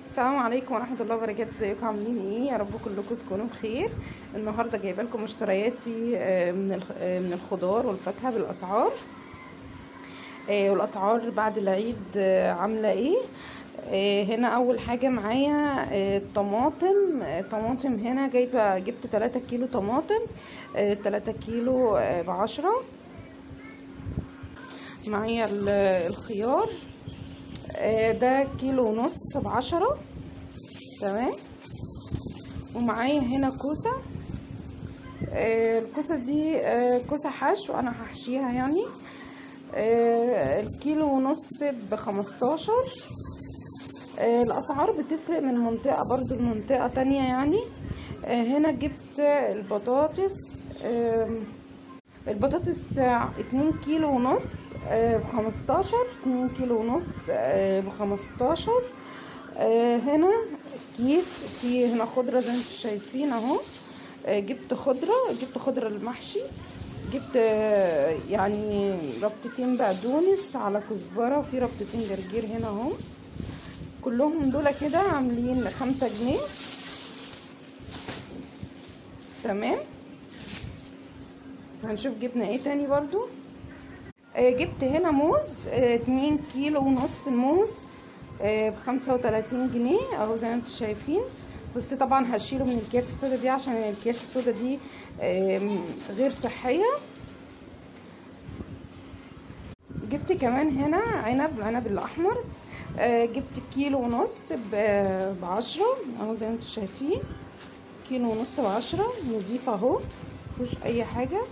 السلام عليكم ورحمه الله وبركاته ازيكم عاملين ايه يا رب كلكم تكونوا بخير النهارده جايبه لكم مشترياتي آه، من الخ- آه، من الخضار والفاكهه بالاسعار آه، والاسعار بعد العيد آه، عامله ايه آه، هنا اول حاجه معايا آه، الطماطم آه، طماطم هنا جايبه جبت 3 كيلو طماطم 3 كيلو بعشرة معايا ال- الخيار آه، ده كيلو ونص بعشرة تمام ومعايا هنا كوسة آه، الكوسة دي آه، كوسة حشو انا هحشيها يعني آه، الكيلو ونص بخمستاشر آه، الاسعار بتفرق من منطقة برضو لمنطقة تانية يعني آه، هنا جبت البطاطس آم، البطاطس اتنين كيلو ونص بخمستاشر اتنين كيلو ونص بخمستاشر هنا كيس فيه هنا خضرة زي ما انتم شايفين اهو آه، جبت خضرة جبت خضرة المحشي جبت آه، يعني ربطتين بقدونس على كزبرة وفي ربطتين جرجير هنا اهو كلهم دول كده عاملين خمسة جنيه تمام هنشوف جبنا ايه تاني برضو آه جبت هنا موز آه اتنين كيلو ونص موز آه بخمسة وتلاتين جنيه اهو زي ما انتم شايفين بس طبعا هشيله من الكيس السودا دي عشان الكيس السودا دي آه غير صحية جبت كمان هنا عنب عنب الاحمر آه جبت كيلو ونص بعشرة اهو زي ما انتم شايفين كيلو ونص بعشرة نضيف اهو مفيهوش اي حاجة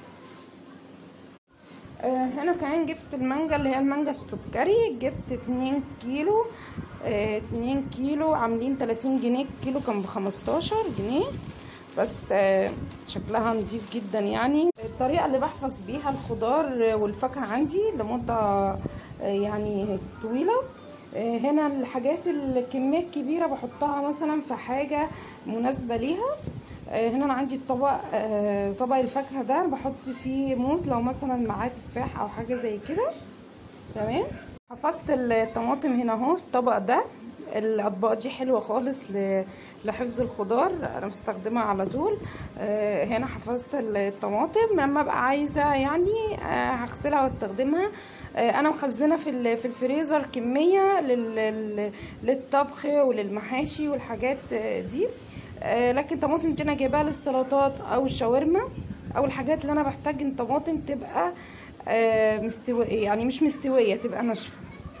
آه هنا كمان جبت المانجا اللي هي المانجا السكري جبت اتنين كيلو اه اتنين كيلو عاملين تلاتين جنيه الكيلو كان بخمستاشر جنيه بس آه شكلها نضيف جدا يعني الطريقة اللي بحفظ بيها الخضار والفاكهة عندي لمدة آه يعني طويلة هنا الحاجات الكمية الكبيرة بحطها مثلا في حاجة مناسبة ليها هنا انا عندي الطبق طبق الفاكهة ده بحط فيه موز لو مثلا معاه تفاح او حاجة زي كده تمام حفظت الطماطم هنا اهو الطبق ده الاطباق دي حلوة خالص لحفظ الخضار انا بستخدمها على طول هنا حفظت الطماطم لما ابقى عايزة يعني هغسلها واستخدمها انا مخزنه في في الفريزر كميه للطبخ وللمحاشي والحاجات دي لكن طماطم دي انا جايباها للسلطات او الشاورما او الحاجات اللي انا بحتاج ان طماطم تبقى مستويه يعني مش مستويه تبقى ناشفه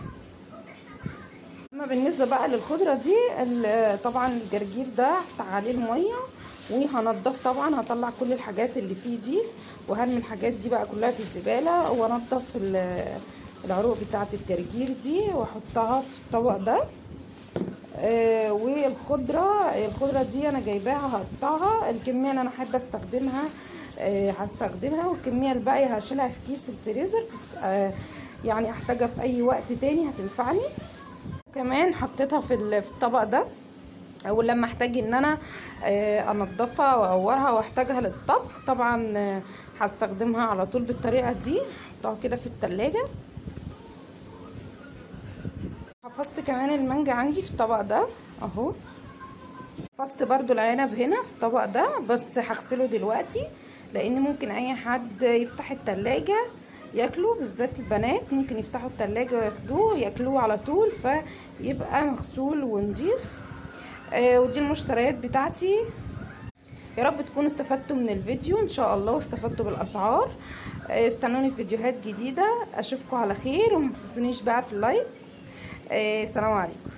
اما بالنسبه بقى للخضره دي طبعا الجرجير ده هفتح عليه الميه وهنضف طبعا هطلع كل الحاجات اللي فيه دي وهرمي الحاجات دي بقى كلها في الزباله وانضف العروق بتاعه الجرجير دي واحطها في الطبق ده آه والخضره الخضره دي انا جايباها هقطعها الكميه اللي انا حابه استخدمها آه هستخدمها والكميه الباقيه هشيلها في كيس الفريزر آه يعني احتاجها في اي وقت تاني هتنفعني كمان حطيتها في في الطبق ده او لما احتاج ان انا انضفها واقورها واحتاجها للطبخ طبعا هستخدمها على طول بالطريقه دي احطها كده في التلاجة حفظت كمان المانجا عندي في الطبق ده اهو حفظت برضو العنب هنا في الطبق ده بس هغسله دلوقتي لان ممكن اي حد يفتح التلاجة ياكلوا بالذات البنات ممكن يفتحوا التلاجة وياخدوه ياكلوه على طول فيبقى مغسول ونضيف آه ودي المشتريات بتاعتي يا رب تكونوا استفدتوا من الفيديو ان شاء الله واستفدتوا بالاسعار آه استنوني في فيديوهات جديده اشوفكم على خير وما تنسونيش بقى في اللايك آه سلام عليكم